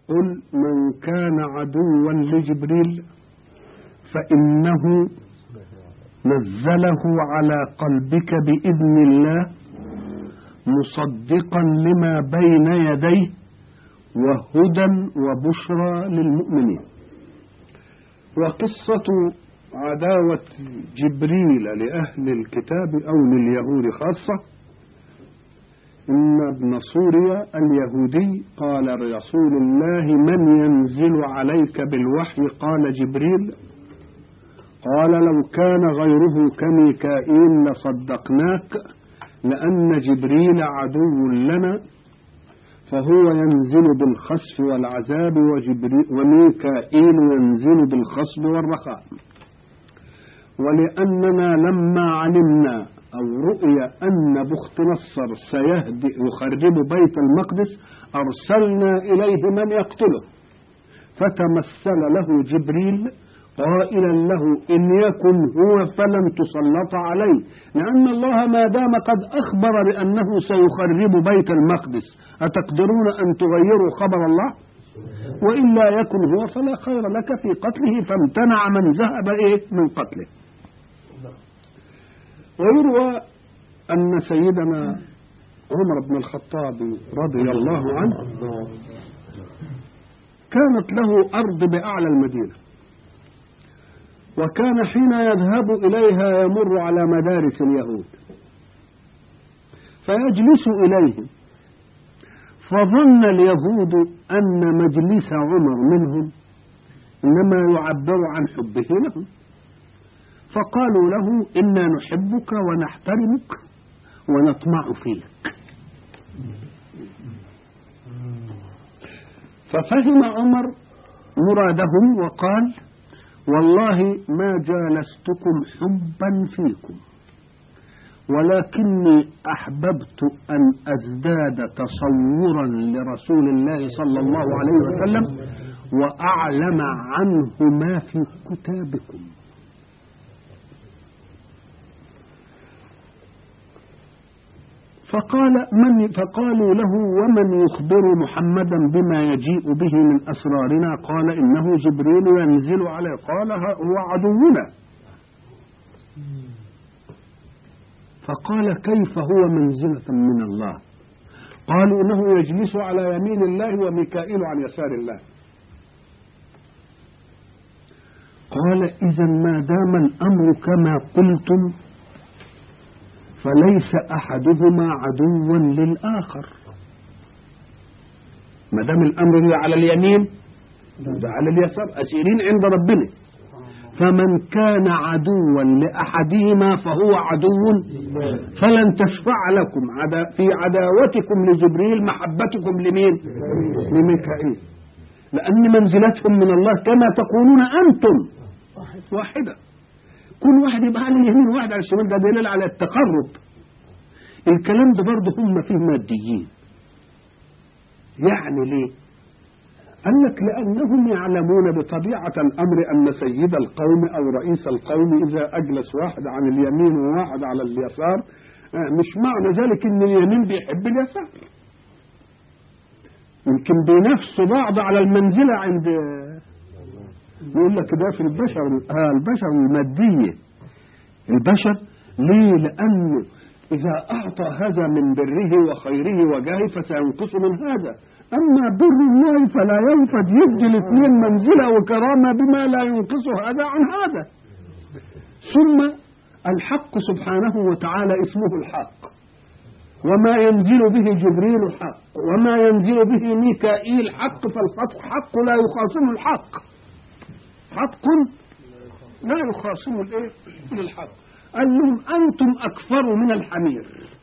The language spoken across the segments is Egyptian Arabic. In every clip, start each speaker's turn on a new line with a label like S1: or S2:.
S1: قل من كان عدوا لجبريل فإنه نزله على قلبك بإذن الله مصدقا لما بين يديه وهدى وبشرى للمؤمنين وقصة عداوة جبريل لأهل الكتاب أو لليهود خاصة إن ابن سوريا اليهودي قال لرسول الله من ينزل عليك بالوحي قال جبريل قال لو كان غيره كميكائيل لصدقناك لأن جبريل عدو لنا فهو ينزل بالخسف والعذاب وجبريل وميكائيل ينزل بالخصب والرخاء ولأننا لما علمنا أو رؤي أن بخت نصر سيهدئ يخرب بيت المقدس أرسلنا إليه من يقتله فتمثل له جبريل قائلا له إن يكن هو فلن تسلط عليه لأن الله ما دام قد أخبر بأنه سيخرب بيت المقدس أتقدرون أن تغيروا خبر الله وإلا يكن هو فلا خير لك في قتله فامتنع من ذهب إيه من قتله ويروى أن سيدنا عمر بن الخطاب رضي الله عنه كانت له أرض بأعلى المدينة وكان حين يذهب إليها يمر على مدارس اليهود فيجلس إليهم فظن اليهود أن مجلس عمر منهم إنما يعبر عن حبه لهم فقالوا له إنا نحبك ونحترمك ونطمع فيك ففهم عمر مرادهم وقال والله ما جالستكم حبا فيكم ولكني أحببت أن أزداد تصورا لرسول الله صلى الله عليه وسلم وأعلم عنه ما في كتابكم فقال من فقالوا له ومن يخبر محمدا بما يجيء به من أسرارنا قال إنه جبريل ينزل عليه قال هو عدونا فقال كيف هو منزلة من الله قالوا إنه يجلس على يمين الله وميكائيل عن يسار الله قال إذا ما دام الأمر كما قلتم فليس أحدهما عدوا للآخر ما دام الأمر على اليمين ده على اليسار أسيرين عند ربنا فمن كان عدوا لأحدهما فهو عدو فلن تشفع لكم عدا في عداوتكم لجبريل محبتكم لمين لميكائيل لأن منزلتهم من الله كما تقولون أنتم واحدة كل واحد يبقى على اليمين وواحد على الشمال ده دليل على التقرب الكلام ده برضه هم فيه ماديين يعني ليه قال لك لأنهم يعلمون بطبيعة الأمر أن سيد القوم أو رئيس القوم إذا أجلس واحد عن اليمين وواحد على اليسار مش معنى ذلك أن اليمين بيحب اليسار يمكن بينافسوا بعض على المنزلة عند يقول لك ده في البشر آه البشر المادية البشر ليه لأنه إذا أعطى هذا من بره وخيره وجاهه فسينقص من هذا أما بر الله فلا ينفد يدي الاثنين منزلة وكرامة بما لا ينقص هذا عن هذا ثم الحق سبحانه وتعالى اسمه الحق وما ينزل به جبريل حق وما ينزل به ميكائيل حق فالحق حق لا يخاصم الحق حق لا يخاصم الايه الحق قال لهم انتم اكثر من الحمير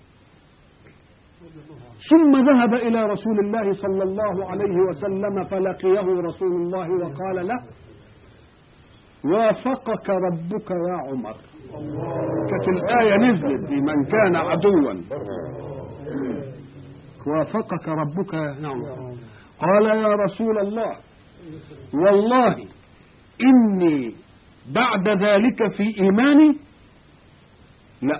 S1: ثم ذهب الى رسول الله صلى الله عليه وسلم فلقيه رسول الله وقال له وافقك ربك يا عمر كانت الآية نزلت دي من كان عدوا وافقك ربك يا عمر قال يا رسول الله والله إني بعد ذلك في إيماني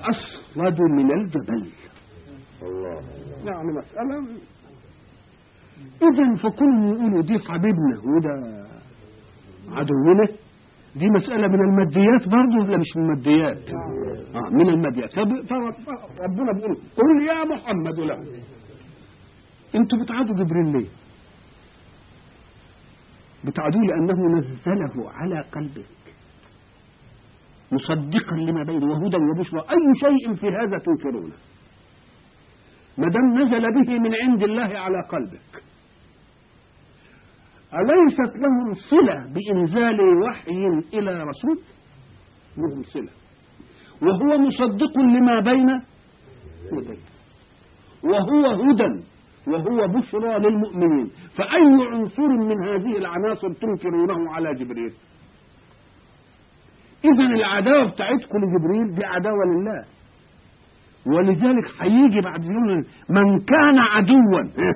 S1: لأصلد من الجبل
S2: الله
S1: يعني مسألة إذا فكل يقولوا دي حبيبنا وده عدونا دي مسألة من الماديات برضه ولا مش من الماديات؟ آه من الماديات فب- فربنا بيقول قل يا محمد له انتوا بتعادوا جبريل ليه؟ بتعادوه لأنه نزله على قلبك مصدقا لما بينه وهدى وبشرى أي شيء في هذا تنكرونه ما دام نزل به من عند الله على قلبك أليست لهم صلة بإنزال وحي إلى رسول لهم صلة وهو مصدق لما بين يديه وهو هدى وهو بشرى للمؤمنين فأي عنصر من هذه العناصر تنكرونه على جبريل إذا العداوة بتاعتكم لجبريل دي عداوة لله ولذلك هيجي بعد يوم من كان عدوا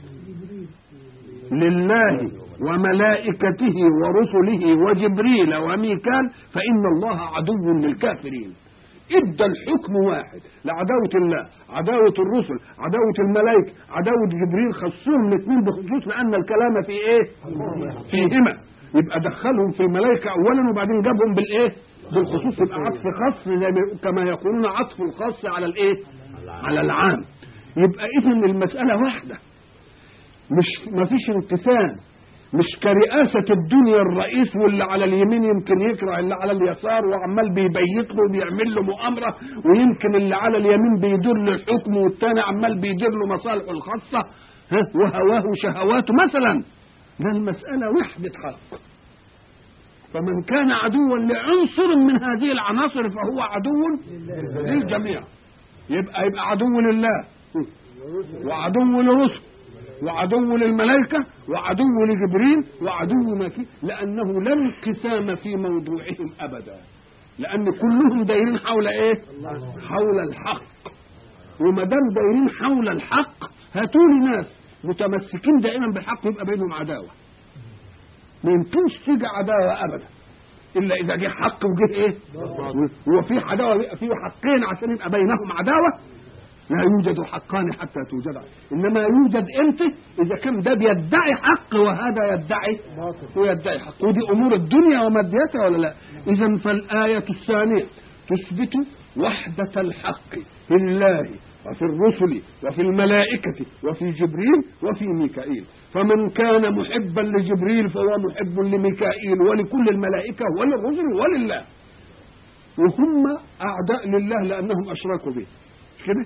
S1: لله وملائكته ورسله وجبريل وميكال فإن الله عدو للكافرين ادى الحكم واحد لعداوة الله عداوة الرسل عداوة الملائكة عداوة جبريل خصهم الاثنين بخصوص لأن الكلام في ايه فيهما يبقى دخلهم في الملائكة أولا وبعدين جابهم بالإيه؟ بالخصوص يبقى عطف خاص زي ما- كما يقولون عطف الخاص على الإيه؟ على العام يبقى إذا المسألة واحدة مش ما فيش انقسام مش كرئاسة الدنيا الرئيس واللي على اليمين يمكن يكره اللي على اليسار وعمال بيبيت له وبيعمل له مؤامرة ويمكن اللي على اليمين بيدير له الحكم والتاني عمال بيدير له مصالحه الخاصة ها وهواه وشهواته مثلا ده المسألة وحدة حق فمن كان عدوا لعنصر من هذه العناصر فهو عدو للجميع يبقى يبقى عدو لله وعدو لرسل وعدو للملائكة وعدو لجبريل وعدو مكي لأنه لا انقسام في موضوعهم أبدا لأن كلهم دايرين حول إيه؟ حول الحق وما دام دايرين حول الحق هاتوا لي ناس متمسكين دائما بالحق يبقى بينهم عداوة ما يمكنش تيجي عداوة أبدا إلا إذا جه حق وجه إيه؟ هو في عداوة يبقى في حقين عشان يبقى بينهم عداوة لا يوجد حقان حتى توجد انما يوجد امتى اذا كان ده بيدعي حق وهذا يدعي ويدعي حق ودي امور الدنيا وماديتها ولا لا اذا فالايه الثانيه تثبت وحده الحق في الله وفي الرسل وفي الملائكة وفي جبريل وفي ميكائيل فمن كان محبا لجبريل فهو محب لميكائيل ولكل الملائكة وللرسل ولله وهم أعداء لله لأنهم أشركوا به مش كده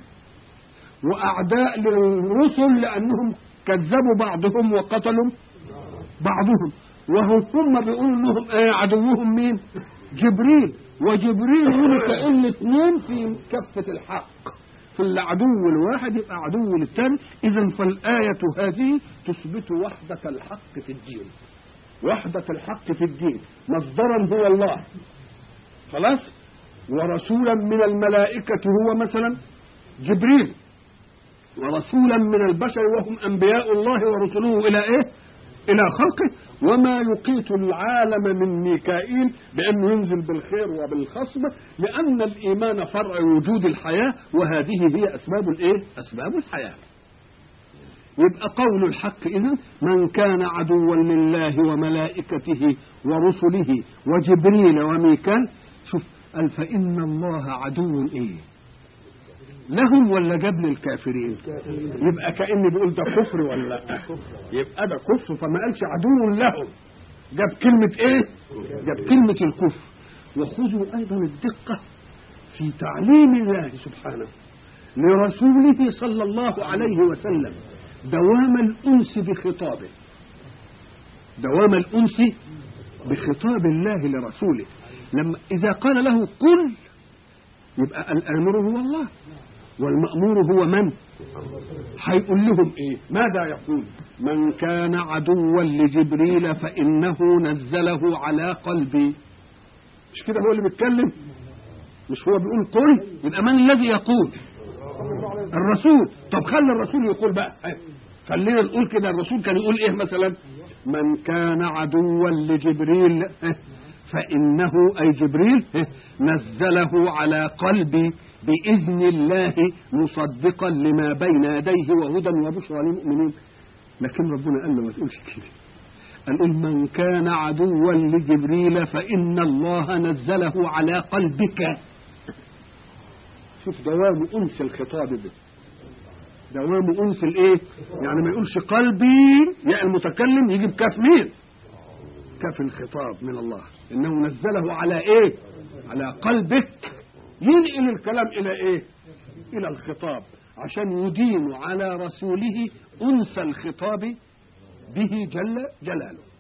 S1: واعداء للرسل لانهم كذبوا بعضهم وقتلوا بعضهم وهم هم بيقولوا انهم آه عدوهم مين جبريل وجبريل وميكائيل الاثنين في كفه الحق في العدو الواحد يبقى عدو للثاني اذا فالايه هذه تثبت وحده الحق في الدين وحده الحق في الدين مصدرا هو الله خلاص ورسولا من الملائكه هو مثلا جبريل ورسولا من البشر وهم انبياء الله ورسله الى ايه؟ الى خلقه وما يقيت العالم من ميكائيل بانه ينزل بالخير وبالخصب لان الايمان فرع وجود الحياه وهذه هي اسباب الايه؟ اسباب الحياه. يبقى قول الحق اذا من كان عدوا لله وملائكته ورسله وجبريل وميكال شوف قال فان الله عدو ايه؟ لهم ولا جاب للكافرين يبقى كأن بيقول ده كفر ولا لا يبقى ده كفر فما قالش عدو لهم جاب كلمة ايه جاب كلمة الكفر وخذوا ايضا الدقة في تعليم الله سبحانه لرسوله صلى الله عليه وسلم دوام الأنس بخطابه دوام الأنس بخطاب الله لرسوله لما إذا قال له قل يبقى الآمر هو الله والمأمور هو من هيقول لهم ايه ماذا يقول من كان عدوا لجبريل فإنه نزله على قلبي مش كده هو اللي بيتكلم مش هو بيقول قل يبقى من الذي يقول الرسول طب خلي الرسول يقول بقى خلينا نقول كده الرسول كان يقول ايه مثلا من كان عدوا لجبريل فإنه أي جبريل نزله على قلبي بإذن الله مصدقا لما بين يديه وهدى وبشرى للمؤمنين لكن ربنا قال له ما تقولش كده قال إن من كان عدوا لجبريل فإن الله نزله على قلبك شوف دوام أنس الخطاب به دوام أنس الإيه يعني ما يقولش قلبي يا المتكلم يجيب كاف مين كاف الخطاب من الله إنه نزله على إيه على قلبك ينقل الكلام إلى إيه إلى الخطاب عشان يدين على رسوله أنس الخطاب به جل جلاله